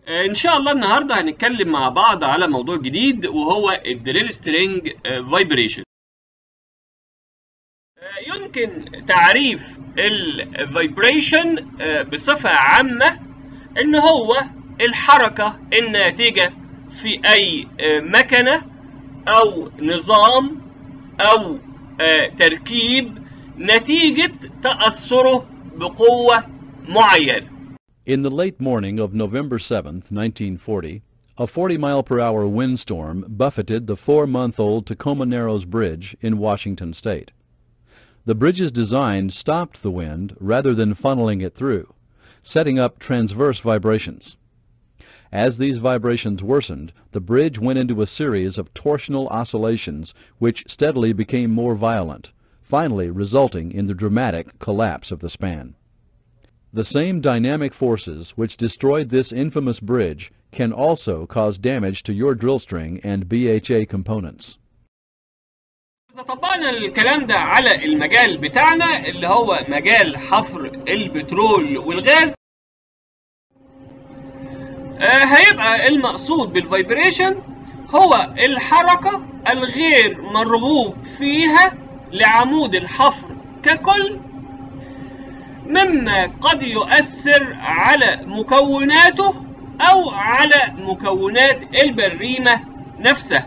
ان شاء الله النهارده هنتكلم مع بعض على موضوع جديد وهو الدريل سترينج فايبريشن يمكن تعريف الفايبريشن بصفة عامة ان هو الحركة الناتجة في اي مكنة او نظام او تركيب نتيجة تأثره بقوة معينة In the late morning of November 7, 1940, a 40 mile per hour windstorm buffeted the four month old Tacoma Narrows Bridge in Washington state. The bridge's design stopped the wind rather than funneling it through, setting up transverse vibrations. As these vibrations worsened, the bridge went into a series of torsional oscillations which steadily became more violent, finally resulting in the dramatic collapse of the span. The same dynamic forces which destroyed this infamous bridge can also cause damage to your drill string and BHA components. إذا طبقنا الكلام ده على المجال بتاعنا اللي هو مجال حفر البترول والغاز آه هيبقى المقصود بالفايبريشن هو الحركة الغير مرغوب فيها لعمود الحفر ككل مما قد يؤثر على مكوناته أو على مكونات البريمة نفسها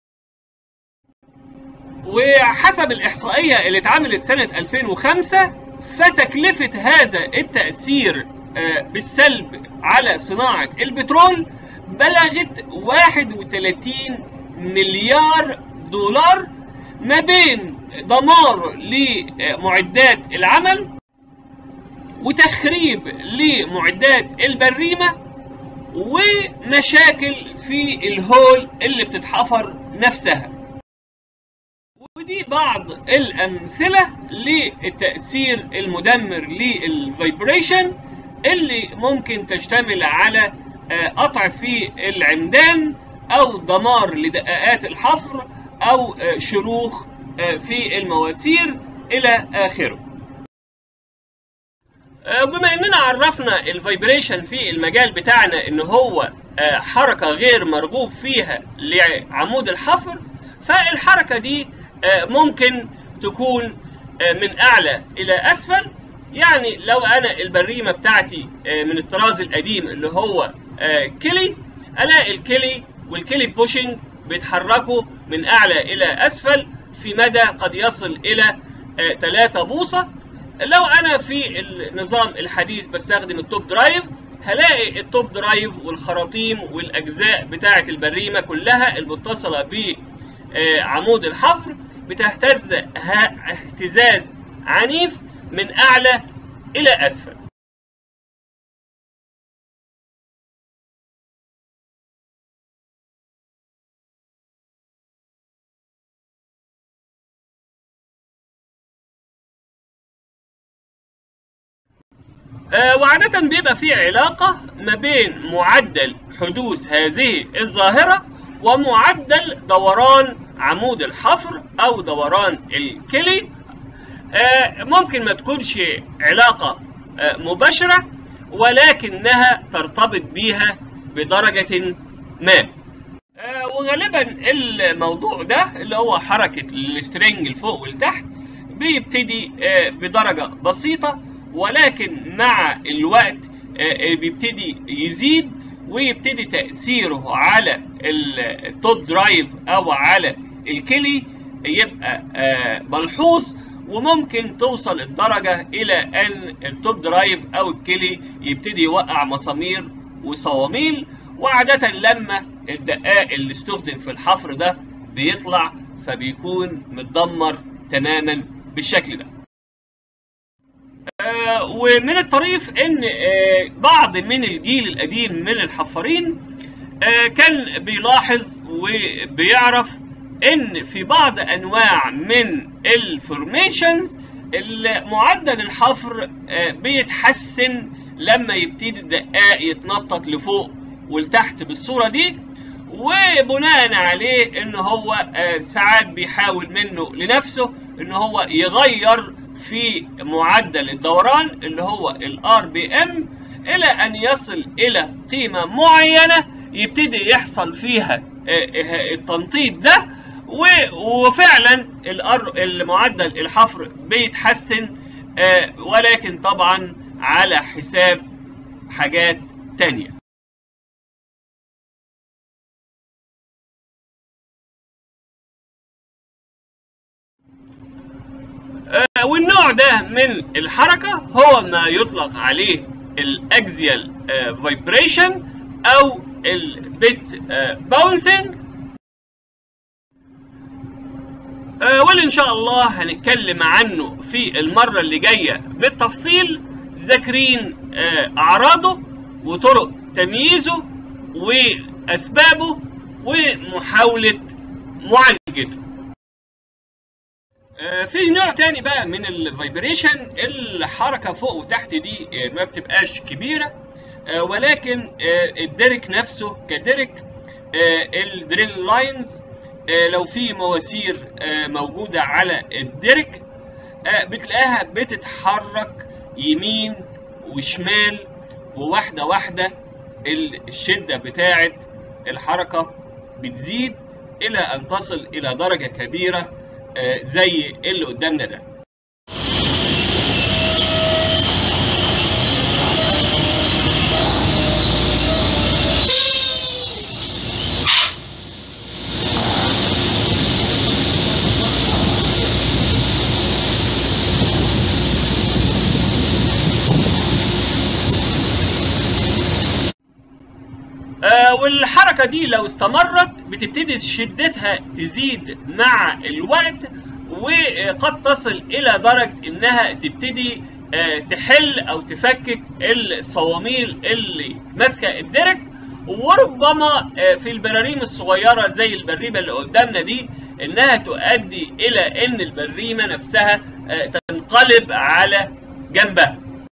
وحسب الإحصائية اللي اتعملت سنة 2005 فتكلفة هذا التأثير بالسلب على صناعة البترول بلغت 31 مليار دولار ما بين دمار لمعدات العمل وتخريب لمعدات البريمة ومشاكل في الهول اللي بتتحفر نفسها ودي بعض الأمثلة للتأثير المدمر للفايبريشن اللي ممكن تشتمل على قطع في العمدان أو دمار لدقاقات الحفر أو شروخ في المواسير إلى آخره بما اننا عرفنا الفايبريشن في المجال بتاعنا ان هو حركة غير مرغوب فيها لعمود الحفر فالحركة دي ممكن تكون من اعلى الى اسفل يعني لو انا البريمة بتاعتي من الطراز القديم اللي هو كيلي الاقي الكيلي والكيلي بوشنج بيتحركوا من اعلى الى اسفل في مدى قد يصل الى 3 بوصة لو انا في النظام الحديث بستخدم التوب درايف هلاقي التوب درايف والخراطيم والاجزاء بتاعه البريمه كلها المتصله بعمود الحفر بتهتز اهتزاز عنيف من اعلى الى اسفل آه وعادة بيبقى في علاقة ما بين معدل حدوث هذه الظاهرة ومعدل دوران عمود الحفر أو دوران الكلي آه ممكن ما تكونش علاقة آه مباشرة ولكنها ترتبط بيها بدرجة ما وغالبا الموضوع ده اللي هو حركة السترنج لفوق ولتحت بيبتدي بدرجة بسيطة ولكن مع الوقت بيبتدي يزيد ويبتدي تأثيره على التوب درايف أو على الكلي يبقى ملحوظ وممكن توصل الدرجة إلى أن التوب درايف أو الكلي يبتدي يوقع مسامير وصواميل وعادة لما الدقاق اللي استخدم في الحفر ده بيطلع فبيكون متدمر تماما بالشكل ده آه ومن الطريف ان آه بعض من الجيل القديم من الحفارين آه كان بيلاحظ وبيعرف ان في بعض انواع من الفورميشنز معدل الحفر بيتحسن لما يبتدي الدقاق يتنطط لفوق ولتحت بالصوره دي وبناء عليه ان هو ساعات بيحاول منه لنفسه ان هو يغير في معدل الدوران اللي هو الار بي ام الى ان يصل الى قيمه معينه يبتدي يحصل فيها التنطيط ده وفعلا المعدل الحفر بيتحسن ولكن طبعا على حساب حاجات تانية والنوع ده من الحركة هو ما يطلق عليه الاكزيال فايبريشن او البيت باونسنج واللي ان شاء الله هنتكلم عنه في المرة اللي جاية بالتفصيل ذاكرين اعراضه وطرق تمييزه واسبابه ومحاولة معالجته في نوع تاني بقى من الفايبريشن الحركة فوق وتحت دي ما بتبقاش كبيرة ولكن الدرك نفسه كدرك الدريل لاينز لو في مواسير موجودة على الدرك بتلاقيها بتتحرك يمين وشمال وواحدة واحدة الشدة بتاعة الحركة بتزيد إلى أن تصل إلى درجة كبيرة زي اللي قدامنا ده والحركة دي لو استمرت بتبتدي شدتها تزيد مع الوقت وقد تصل إلى درجة إنها تبتدي تحل أو تفكك الصواميل اللي ماسكة الدرك وربما في البراريم الصغيرة زي البريمة اللي قدامنا دي إنها تؤدي إلى إن البريمة نفسها تنقلب على جنبها.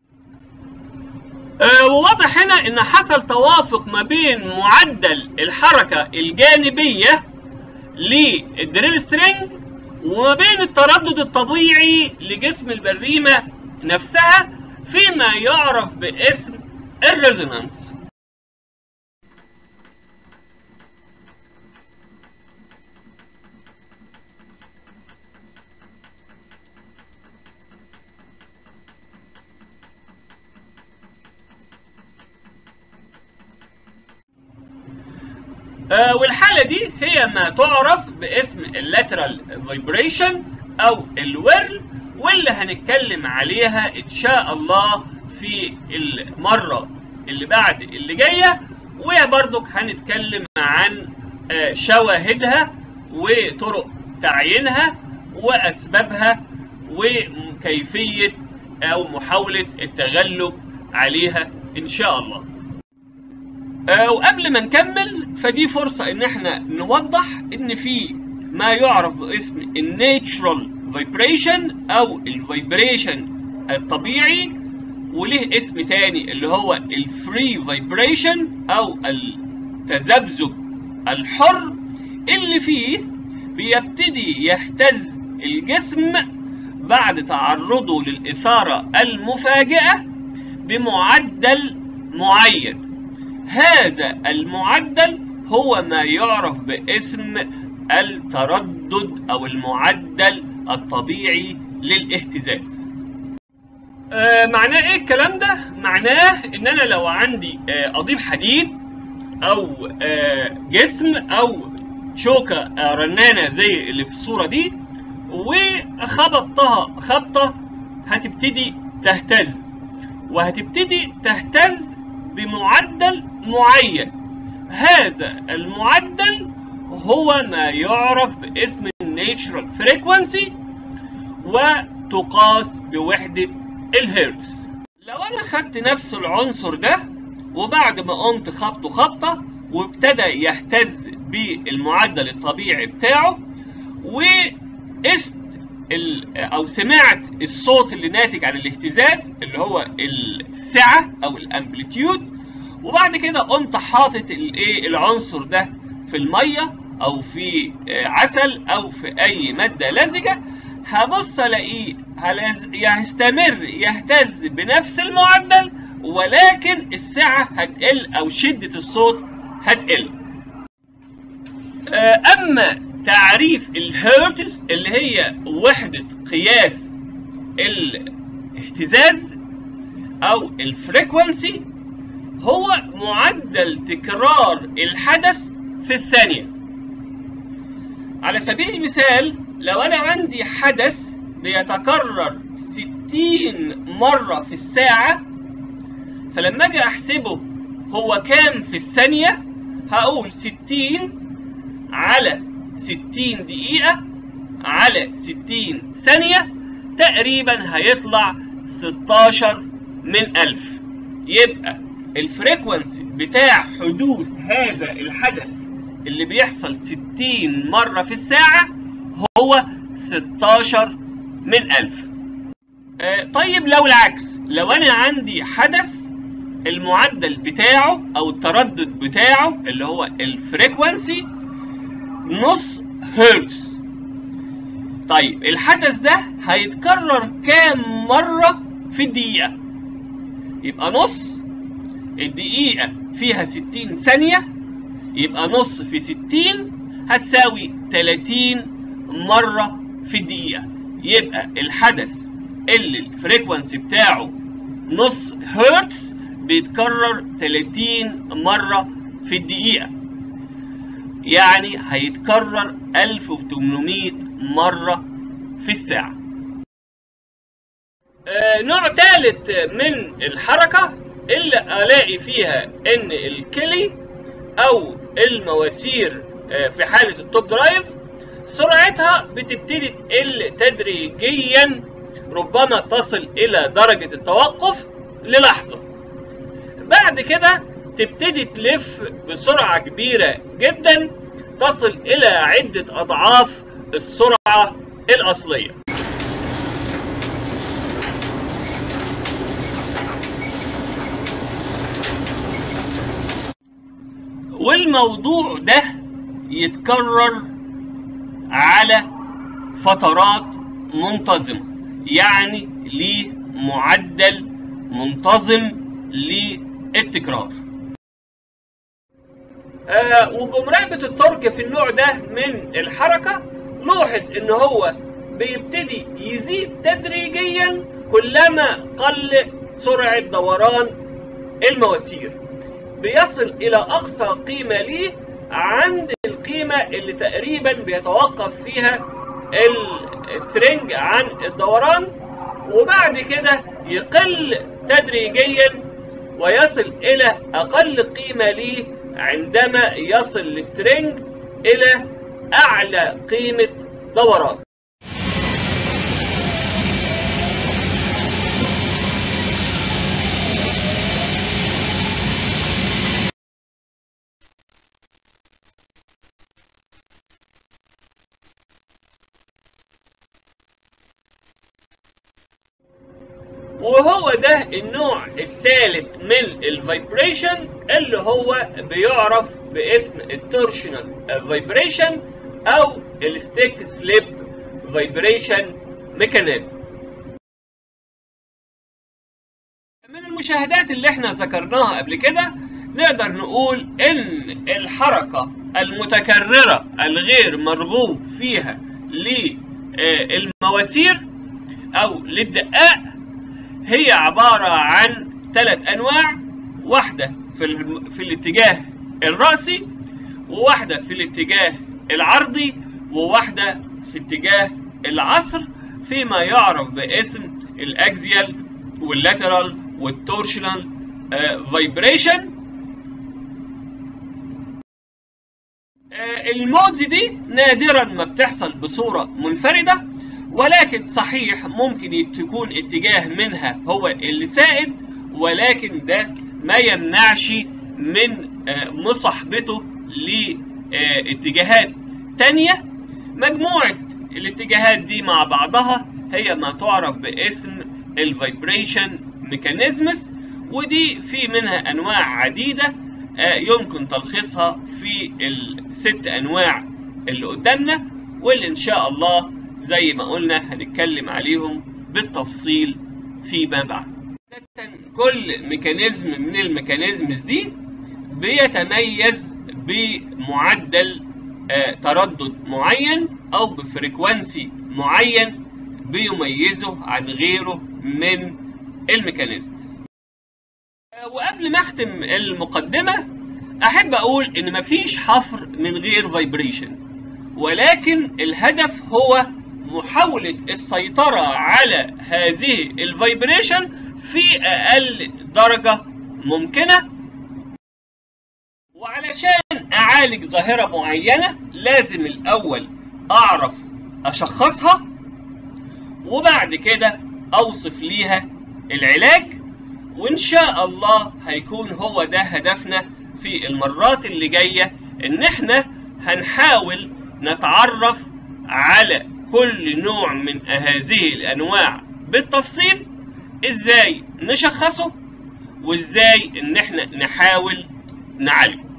وواضح هنا ان حصل توافق ما بين معدل الحركة الجانبية للدريل سترينج وما بين التردد الطبيعي لجسم البريمة نفسها فيما يعرف باسم الريزونانس آه والحالة دي هي ما تعرف باسم اللاترال فايبريشن او الويرل واللي هنتكلم عليها ان شاء الله في المرة اللي بعد اللي جاية وبرضك هنتكلم عن آه شواهدها وطرق تعيينها واسبابها وكيفية او محاولة التغلب عليها ان شاء الله آه وقبل ما نكمل فدي فرصة ان احنا نوضح ان في ما يعرف باسم الناتشرال فايبريشن او الفايبريشن الطبيعي وليه اسم تاني اللي هو الفري فايبريشن او التذبذب الحر اللي فيه بيبتدي يهتز الجسم بعد تعرضه للإثارة المفاجئة بمعدل معين هذا المعدل هو ما يعرف باسم التردد او المعدل الطبيعي للاهتزاز آه معناه ايه الكلام ده معناه ان انا لو عندي آه اضيف حديد او آه جسم او شوكة آه رنانة زي اللي في الصورة دي وخبطتها خبطة هتبتدي تهتز وهتبتدي تهتز بمعدل معين هذا المعدل هو ما يعرف باسم الناتشرال فريكوانسي وتقاس بوحدة الهرتز لو انا خدت نفس العنصر ده وبعد ما قمت خبطه خبطة وابتدى يهتز بالمعدل الطبيعي بتاعه وقست او سمعت الصوت اللي ناتج عن الاهتزاز اللي هو السعة او الامبليتيود وبعد كده قمت حاطط الايه العنصر ده في الميه او في عسل او في اي ماده لزجه هبص الاقيه هيستمر يهتز بنفس المعدل ولكن السعة هتقل او شدة الصوت هتقل اما تعريف الهيرتز اللي هي وحدة قياس الاهتزاز او الفريكونسي هو معدل تكرار الحدث في الثانية على سبيل المثال لو انا عندي حدث بيتكرر 60 مرة في الساعة فلما اجي احسبه هو كام في الثانية هقول 60 على 60 دقيقة على 60 ثانية تقريبا هيطلع 16 من ألف يبقى الفريكونسي بتاع حدوث هذا الحدث اللي بيحصل 60 مرة في الساعة هو 16 من ألف آه طيب لو العكس لو أنا عندي حدث المعدل بتاعه أو التردد بتاعه اللي هو الفريكونسي نص هرتز طيب الحدث ده هيتكرر كام مرة في الدقيقة يبقى نص الدقيقة فيها 60 ثانية يبقى نص في 60 هتساوي 30 مرة في الدقيقة يبقى الحدث اللي الفريكونسي بتاعه نص هرتز بيتكرر 30 مرة في الدقيقة يعني هيتكرر 1800 مرة في الساعة آه نوع ثالث من الحركة اللي ألاقي فيها إن الكلي أو المواسير آه في حالة التوب درايف سرعتها بتبتدي تقل تدريجيا ربما تصل إلى درجة التوقف للحظة بعد كده تبتدي تلف بسرعة كبيرة جدا تصل إلى عدة أضعاف السرعة الأصلية والموضوع ده يتكرر على فترات منتظمة يعني ليه معدل منتظم للتكرار آه وبمراقبة الترك في النوع ده من الحركة نلاحظ ان هو بيبتدي يزيد تدريجيا كلما قل سرعة دوران المواسير بيصل الى اقصى قيمة ليه عند القيمة اللي تقريبا بيتوقف فيها السترنج عن الدوران وبعد كده يقل تدريجيا ويصل الى اقل قيمة ليه عندما يصل السترنج الى اعلى قيمة دوران وهو ده النوع الثالث من الفايبريشن اللي هو بيعرف باسم التورشنال فايبريشن او الستيك سليب فايبريشن ميكانيزم من المشاهدات اللي احنا ذكرناها قبل كده نقدر نقول ان الحركة المتكررة الغير مرغوب فيها للمواسير او للدقاق هي عبارة عن ثلاث أنواع واحدة في, ال... في الاتجاه الرأسي وواحدة في الاتجاه العرضي وواحدة في اتجاه العصر فيما يعرف باسم الأكزيال واللاترال والتورشنال فايبريشن المودز دي نادرا ما بتحصل بصورة منفردة ولكن صحيح ممكن تكون اتجاه منها هو اللي سائد ولكن ده ما يمنعش من مصاحبته لاتجاهات تانية مجموعة الاتجاهات دي مع بعضها هي ما تعرف باسم الفايبريشن ميكانيزمز ودي في منها انواع عديدة يمكن تلخيصها في الست انواع اللي قدامنا واللي ان شاء الله زي ما قلنا هنتكلم عليهم بالتفصيل فيما بعد كل ميكانيزم من الميكانيزمز دي بيتميز بمعدل آه، تردد معين او بفريكوانسي معين بيميزه عن غيره من الميكانيزمز آه، وقبل ما اختم المقدمه احب اقول ان مفيش حفر من غير فايبريشن ولكن الهدف هو محاولة السيطرة على هذه الفايبريشن في أقل درجة ممكنة وعلشان أعالج ظاهرة معينة لازم الأول أعرف أشخصها وبعد كده أوصف ليها العلاج وإن شاء الله هيكون هو ده هدفنا في المرات اللي جاية إن إحنا هنحاول نتعرف على كل نوع من هذه الانواع بالتفصيل ازاي نشخصه وازاي ان احنا نحاول نعالجه